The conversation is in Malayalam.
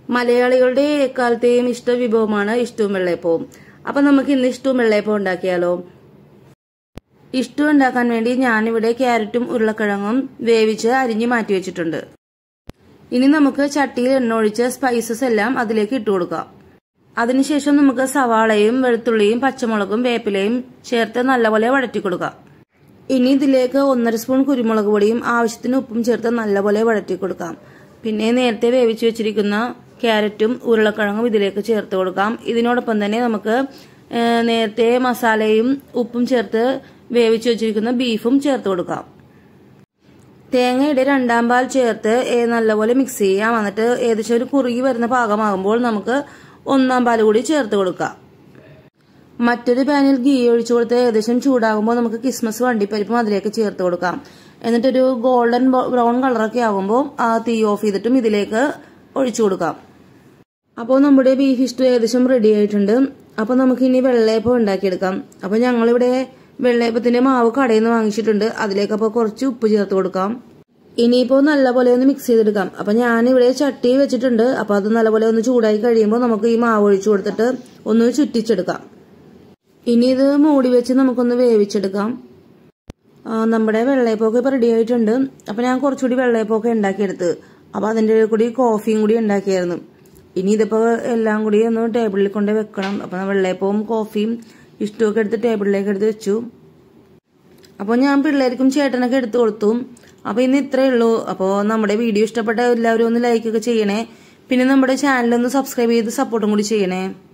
മലയാളികളുടെ എക്കാലത്തെയും ഇഷ്ട വിഭവമാണ് ഇഷ്ടവും വെള്ളയപ്പവും അപ്പൊ നമുക്ക് ഇന്ന് ഇഷ്ടവും വെള്ളയപ്പവും ഉണ്ടാക്കിയാലോ ഇഷ്ടം ഉണ്ടാക്കാൻ വേണ്ടി ഞാനിവിടെ ക്യാരറ്റും ഉരുളക്കിഴങ്ങും വേവിച്ച് അരിഞ്ഞ് മാറ്റി വെച്ചിട്ടുണ്ട് ഇനി നമുക്ക് ചട്ടിയിൽ എണ്ണ ഒഴിച്ച് സ്പൈസസ് എല്ലാം അതിലേക്ക് ഇട്ട് കൊടുക്കാം അതിനുശേഷം നമുക്ക് സവാളയും വെളുത്തുള്ളിയും പച്ചമുളകും വേപ്പിലയും ചേർത്ത് നല്ലപോലെ വഴറ്റി കൊടുക്കാം ഇനി ഇതിലേക്ക് ഒന്നര സ്പൂൺ കുരുമുളക് പൊടിയും ആവശ്യത്തിന് ഉപ്പും ചേർത്ത് നല്ലപോലെ വഴറ്റി കൊടുക്കാം പിന്നെ നേരത്തെ വേവിച്ചു വെച്ചിരിക്കുന്ന ക്യാരറ്റും ഉരുളക്കിഴങ്ങും ഇതിലേക്ക് ചേർത്ത് കൊടുക്കാം ഇതിനോടൊപ്പം തന്നെ നമുക്ക് നേരത്തെ മസാലയും ഉപ്പും ചേർത്ത് വേവിച്ചു വെച്ചിരിക്കുന്ന ബീഫും ചേർത്ത് കൊടുക്കാം തേങ്ങയുടെ രണ്ടാം പാൽ ചേർത്ത് നല്ലപോലെ മിക്സ് ചെയ്യാം എന്നിട്ട് ഏകദേശം ഒരു കുറുകി വരുന്ന പാകമാകുമ്പോൾ നമുക്ക് ഒന്നാം പാൽ കൂടി ചേർത്ത് കൊടുക്കാം മറ്റൊരു പാനിൽ ഗീ ഒഴിച്ചു കൊടുത്ത് ഏകദേശം ചൂടാകുമ്പോൾ നമുക്ക് കിസ്മസ് വണ്ടിപ്പരിപ്പും അതിലേക്ക് ചേർത്ത് കൊടുക്കാം എന്നിട്ടൊരു ഗോൾഡൻ ബ്രൗൺ കളറൊക്കെ ആകുമ്പോൾ ആ തീ ഓഫ് ചെയ്തിട്ടും ഇതിലേക്ക് ഒഴിച്ചു കൊടുക്കാം അപ്പോൾ നമ്മുടെ ബീഫ് ഇഷ്ടം ഏകദേശം റെഡി ആയിട്ടുണ്ട് അപ്പോൾ നമുക്ക് ഇനി വെള്ളയപ്പം ഉണ്ടാക്കിയെടുക്കാം അപ്പോൾ ഞങ്ങളിവിടെ വെള്ളയപ്പത്തിന്റെ മാവ് കടയിൽ നിന്ന് വാങ്ങിച്ചിട്ടുണ്ട് അതിലേക്ക് അപ്പോൾ കുറച്ച് ഉപ്പ് ചേർത്ത് കൊടുക്കാം ഇനിയിപ്പോൾ നല്ലപോലെ ഒന്ന് മിക്സ് ചെയ്തെടുക്കാം അപ്പം ഞാനിവിടെ ചട്ടി വെച്ചിട്ടുണ്ട് അപ്പോൾ അത് നല്ലപോലെ ഒന്ന് ചൂടായി കഴിയുമ്പോൾ നമുക്ക് ഈ മാവ് ഒഴിച്ചു കൊടുത്തിട്ട് ഒന്ന് ചുറ്റിച്ചെടുക്കാം ഇനി ഇത് മൂടി വെച്ച് നമുക്കൊന്ന് വേവിച്ചെടുക്കാം നമ്മുടെ വെള്ളയപ്പൊക്കെ ഇപ്പോൾ റെഡി ആയിട്ടുണ്ട് അപ്പം ഞാൻ കുറച്ചുകൂടി വെള്ളയപ്പൊക്കെ ഉണ്ടാക്കിയെടുത്ത് അപ്പോൾ അതിൻ്റെ കൂടി കോഫിയും കൂടി ഉണ്ടാക്കിയായിരുന്നു ഇനി ഇതിപ്പോൾ എല്ലാം കൂടി ഒന്ന് ടേബിളിൽ കൊണ്ട് വെക്കണം അപ്പം വെള്ളയപ്പവും കോഫിയും ഇഷ്ടമൊക്കെ എടുത്ത് ടേബിളിലേക്ക് എടുത്ത് വെച്ചു അപ്പോൾ ഞാൻ പിള്ളേർക്കും ചേട്ടനൊക്കെ എടുത്തു കൊടുത്തു അപ്പോൾ ഇന്ന് ഇത്രയേ ഉള്ളൂ അപ്പോൾ നമ്മുടെ വീഡിയോ ഇഷ്ടപ്പെട്ട എല്ലാവരും ഒന്ന് ലൈക്ക് ഒക്കെ ചെയ്യണേ പിന്നെ നമ്മുടെ ചാനൽ ഒന്ന് സബ്സ്ക്രൈബ് ചെയ്ത് സപ്പോർട്ടും കൂടി ചെയ്യണേ